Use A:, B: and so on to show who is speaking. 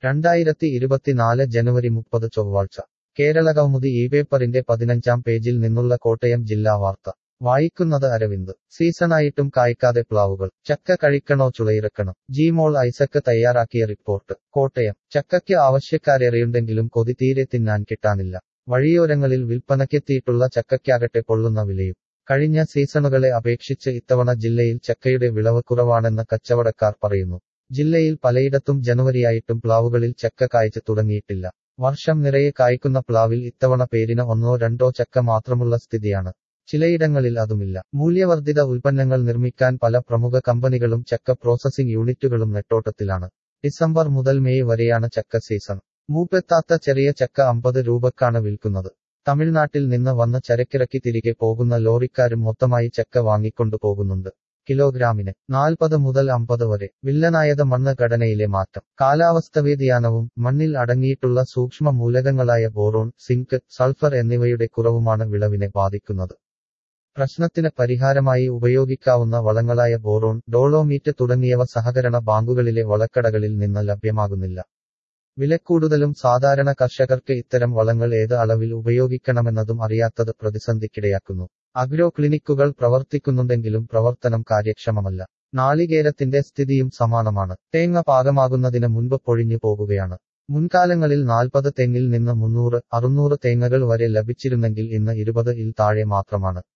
A: രണ്ടായിരത്തി ഇരുപത്തിനാല് ജനുവരി മുപ്പത് ചൊവ്വാഴ്ച കേരള കൗമുദി ഈ പേപ്പറിന്റെ പതിനഞ്ചാം പേജിൽ നിന്നുള്ള കോട്ടയം ജില്ലാ വാർത്ത വായിക്കുന്നത് അരവിന്ദ് സീസണായിട്ടും കായ്ക്കാതെ പ്ലാവുകൾ ചക്ക കഴിക്കണോ ചുളയിറക്കണം ജിമോൾ ഐസക്ക് തയ്യാറാക്കിയ റിപ്പോർട്ട് കോട്ടയം ചക്കയ്ക്ക് ആവശ്യക്കാരേറെയുണ്ടെങ്കിലും കൊതി തീരെ തിന്നാൻ കിട്ടാനില്ല വഴിയോരങ്ങളിൽ വിൽപ്പനയ്ക്കെത്തിയിട്ടുള്ള ചക്കയ്ക്കാകട്ടെ പൊള്ളുന്ന വിലയും കഴിഞ്ഞ സീസണുകളെ അപേക്ഷിച്ച് ഇത്തവണ ജില്ലയിൽ ചക്കയുടെ വിളവ് കുറവാണെന്ന് കച്ചവടക്കാർ പറയുന്നു ജില്ലയിൽ പലയിടത്തും ജനുവരിയായിട്ടും പ്ലാവുകളിൽ ചക്ക കായ്ച്ചു തുടങ്ങിയിട്ടില്ല വർഷം നിറയെ കായ്ക്കുന്ന പ്ലാവിൽ ഇത്തവണ പേരിന് ഒന്നോ രണ്ടോ ചക്ക മാത്രമുള്ള സ്ഥിതിയാണ് ചിലയിടങ്ങളിൽ അതുമില്ല മൂല്യവർദ്ധിത ഉൽപ്പന്നങ്ങൾ നിർമ്മിക്കാൻ പല പ്രമുഖ കമ്പനികളും ചക്ക പ്രോസസ്സിംഗ് യൂണിറ്റുകളും നെട്ടോട്ടത്തിലാണ് ഡിസംബർ മുതൽ മെയ് വരെയാണ് ചക്ക സീസൺ മൂപ്പെത്താത്ത ചെറിയ ചക്ക അമ്പത് രൂപക്കാണ് വിൽക്കുന്നത് തമിഴ്നാട്ടിൽ നിന്ന് വന്ന് ചരക്കിറക്കി തിരികെ പോകുന്ന ലോറിക്കാരും മൊത്തമായി ചക്ക വാങ്ങിക്കൊണ്ടു പോകുന്നുണ്ട് കിലോഗ്രാമിന് നാൽപ്പത് മുതൽ അമ്പത് വരെ വില്ലനായത് മണ്ണ് ഘടനയിലെ മാറ്റം കാലാവസ്ഥ വ്യതിയാനവും മണ്ണിൽ അടങ്ങിയിട്ടുള്ള സൂക്ഷ്മ മൂലകങ്ങളായ ബോറോൺ സിങ്ക് സൾഫർ എന്നിവയുടെ കുറവുമാണ് വിളവിനെ ബാധിക്കുന്നത് പ്രശ്നത്തിന് പരിഹാരമായി ഉപയോഗിക്കാവുന്ന വളങ്ങളായ ബോറോൺ ഡോളോമീറ്റ് തുടങ്ങിയവ സഹകരണ ബാങ്കുകളിലെ വളക്കടകളിൽ നിന്ന് ലഭ്യമാകുന്നില്ല വിലക്കൂടുതലും സാധാരണ കർഷകർക്ക് ഇത്തരം വളങ്ങൾ ഏത് അളവിൽ ഉപയോഗിക്കണമെന്നതും അറിയാത്തത് പ്രതിസന്ധിക്കിടയാക്കുന്നു അഗ്രോ ക്ലിനിക്കുകൾ പ്രവർത്തിക്കുന്നുണ്ടെങ്കിലും പ്രവർത്തനം കാര്യക്ഷമമല്ല നാളികേരത്തിന്റെ സ്ഥിതിയും സമാനമാണ് തേങ്ങ പാകമാകുന്നതിന് മുൻപ് പൊഴിഞ്ഞു പോകുകയാണ് മുൻകാലങ്ങളിൽ നാൽപ്പത് തെങ്ങിൽ നിന്ന് മുന്നൂറ് അറുന്നൂറ് തേങ്ങകൾ വരെ ലഭിച്ചിരുന്നെങ്കിൽ ഇന്ന് ഇരുപത് ഇൽ താഴെ മാത്രമാണ്